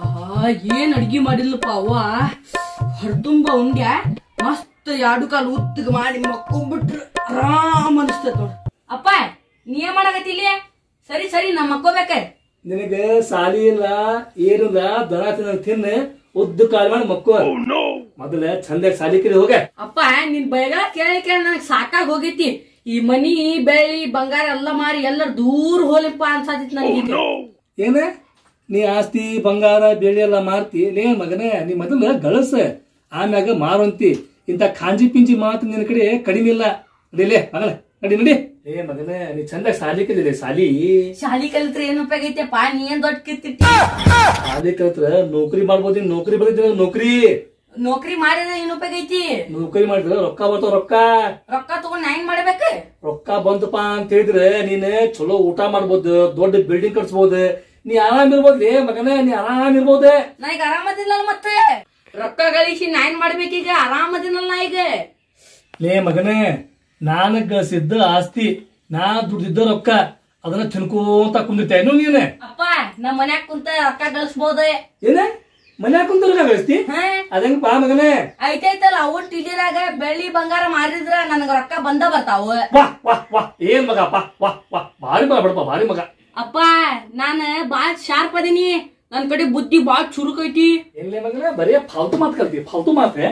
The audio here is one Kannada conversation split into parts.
ಆ ಏನ್ ಅಡ್ಗಿ ಮಾಡಿಲ್ಲಪ್ಪ ಅವ್ವ ಹೊರತುಂಬ ಉಂಡ್ಯ ಮಸ್ತ್ ಎರಡು ಕಾಲು ಉತ್ತಗ ಮಾಡಿ ಮಕ್ಕೊಂಡ್ಬಿಟ್ರ ಆರಾಮ್ ಅನಿಸ್ತೈತ್ ನೋಡ್ ಅಪ್ಪ ನೀ ಏನ್ ಮಾಡಕತ್ತಿಲ್ಲ ಸರಿ ಸರಿ ನಾ ಮಕ್ಕೋಬೇಕ ನಿನಗ ಸಾಲಿ ಇಲ್ಲ ಏನಿಲ್ಲ ದನ ತಿನ್ನ ತಿನ್ನ ಉದ್ದು ಕಾಲ್ ಮಾಡಿ ಮಕ್ಕೋ ಮೊದಲ ಚಂದಾಗಿ ಸಾಲಿ ಕಲಿ ಹೋಗ ಅಪ್ಪ ನಿನ್ ಬೈಗಳ ಕೇಳಿ ಕೇಳಿ ನನಗ್ ಸಾಕಾಗ್ ಹೋಗೈತಿ ಈ ಮನಿ ಬೆಳ್ಳಿ ಬಂಗಾರ ಎಲ್ಲ ಮಾರಿ ಎಲ್ಲರ ದೂರ ಹೋಲಿಪ್ಪ ಅನ್ಸಾತಿತ್ ನನಗೆ ಏನ ನೀ ಆಸ್ತಿ ಬಂಗಾರ ಬೆಳ್ಳಿ ಎಲ್ಲ ಮಾರ್ತಿ ಲೇ ಮಗನೇ ನೀ ಮೊದಲ ಗಳಸ ಆಮ್ಯಾಗ ಮಾರುಂತಿ ಇಂತ ಖಾಂಜಿ ಪಿಂಜಿ ಮಾತು ನಿನ್ನ ಕಡೆ ಕಡಿಮೆ ಇಲ್ಲ ನಡಿಲೇ ಮಗಳ ನಡಿ ನಡಿ ಏ ಮಗನೇ ನೀ ಚಂದಾಗಿ ಸಾಲಿ ಕಲಿಲೆ ಸಾಲಿ ಶಾಲಿ ಕಲಿತ್ರೆ ಏನ್ ಉಪಯೋಗ ಐತೆಪ್ಪ ನೀ ಏನ್ ದೊಡ್ಡ ಕಿತ್ತಿಟ್ಟಿ ಸಾಲಿ ಕಲಿತ್ರ ನೌಕರಿ ಮಾಡ್ಬೋದು ನೀನ್ ನೌಕರಿ ಬರೀತಿ ನೌಕರಿ ನೌಕರಿ ಮಾಡಿದ್ರೆ ಏನ್ ಉಪಯೋಗ ಐತಿ ನೌಕರಿ ಮಾಡಿದ್ರೆ ರೊಕ್ಕ ಬರ್ತಾವ ರೊಕ್ಕ ರೊಕ್ಕ ತಗೊಂಡ್ ನಾ ಏನ್ ಮಾಡ್ಬೇಕ ರೊಕ್ಕ ಬಂತಪ್ಪ ಅಂತ ಹೇಳಿದ್ರೆ ನೀನ್ ಚಲೋ ಊಟ ಮಾಡ್ಬೋದು ದೊಡ್ಡ ಬಿಲ್ಡಿಂಗ್ ಕಟ್ಸ್ಬೋದು ನೀ ಆರಾಮ್ ಇರ್ಬೋದ್ರಿ ಮಗನೇ ನೀ ಆರಾಮ್ ಇರ್ಬೋದೇ ನನಗೆ ಆರಾಮದಿನಲ್ಲ ಮತ್ತೆ ರೊಕ್ಕ ಗಳಿಸಿ ನಾ ಏನ್ ಮಾಡ್ಬೇಕೀಗ ಆರಾಮದಿನಲ್ಲ ನಾ ಈಗ ಲೇ ಮಗನೇ ನಾನು ಗಳಿಸಿದ್ದ ಆಸ್ತಿ ನಾ ದುಡ್ದಿದ್ದ ರೊಕ್ಕ ಅದನ್ನ ತಿನ್ಕೋತ ಕುಂದಿರ್ತೇನು ನೀನೆ ಅಪ್ಪ ನಮ್ ಮನ್ಯಾಗ ಕುಂತ ರೊಕ್ಕ ಗಳಿಸ್ಬೋದ ಏನ ಮನ್ಯಾಗ ಕುಂತ ರೊಕ್ಕ ಗಳಿಸ್ತಿ ಹಾ ಅದಂಗ ಬಾ ಮಗನೇ ಐತೈತಲ್ಲ ಅವು ಟಿಜಿರಾಗ ಬೆಳ್ಳಿ ಬಂಗಾರ ಮಾರಿದ್ರ ನನಗ ರೊಕ್ಕ ಬಂದ ಬರ್ತಾವ ವಾ ವಾ ವಾ ಏನ್ ಮಗ ಪಾ ವಾ ವಾ ಭಾರಿ ಮಗ ಬಿಡಪ್ಪ ಭಾರಿ ಮಗ ಅಪ್ಪ ನಾನ ಬಾಳ್ ಶಾರ್ಪ್ ಅದೀನಿ ನನ್ ಕಡೆ ಬುದ್ಧಿ ಬಾಳ್ ಚುರುಕ್ ಐತಿ ಏನ್ಲೇ ಮಗನೇ ಬರೀ ಫಾಲ್ತು ಮಾತು ಕಲ್ತಿ ಫಾಲ್ತು ಮಾತೆ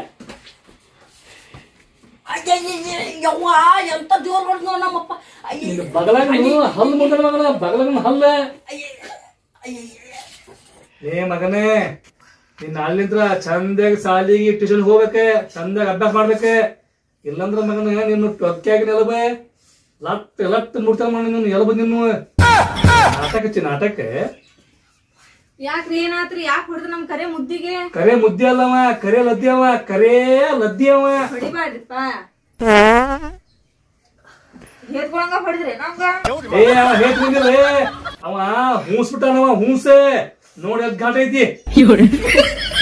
ಯವ್ವ ಎಂತ ಜೋರ್ ಹೊಡ್ದ್ ನಮ್ಮಪ್ಪ ಅಯ್ಯ, ಬಗಲಾಗ ಹಲ್ಲು ಮುರ್ದನ ಮಗನ ಬಗಲಾಗ ಹಲ್ಲ ಅಯ್ಯ, ಅಯ್ಯ, ಏ ಮಗನೇ ನಿನ್ನ ಅಲ್ಲಿಂದ್ರ ಚಂದಾಗಿ ಸಾಲಿಗೆ ಟ್ಯೂಷನ್ ಹೋಗ್ಬೇಕೆ ಚಂದಾಗಿ ಅಭ್ಯಾಸ ಮಾಡ್ಬೇಕೆ ಇಲ್ಲಂದ್ರ ಮಗನ ನಿನ್ನ ಟೊಕ್ಕಾಗಿ ನೆಲಬೆ ಲತ್ ಲತ್ ಮುಡ್ತಾನ ಮಾಡಿ ನಿನ್ನ ಎಲಬ ನಿನ್ನು ನಾಟಕ ಹಚ್ಚಿ ನಾಟಕ ಯಾಕ್ರಿ ಏನಾತ್ರಿ ಯಾಕೆ ಹೊಡೆದು ನಮ್ ಕರೆ ಮುದ್ದಿಗೆ ಕರೆ ಮುದ್ದೆ ಅಲ್ಲವ ಕರೆ ಲದ್ದಿ ಅವ ಕರೆ ಲದ್ದಿ ಅವ ಹೊಡಿಬಾರ್ದಿಪ್ಪ ಹೇತ್ಕೊಳಂಗ ಹೊಡಿದ್ರಿ ನಮ್ಗ ಏ ಅವ ಹೇಟ್ ಬಂದಿಲ್ಲ ಅವ ಹೂಸ್ ಬಿಟ್ಟಾನವ ಹೂಸೆ ನೋಡಿ ಅದ್ ಘಾಟ ಐತಿ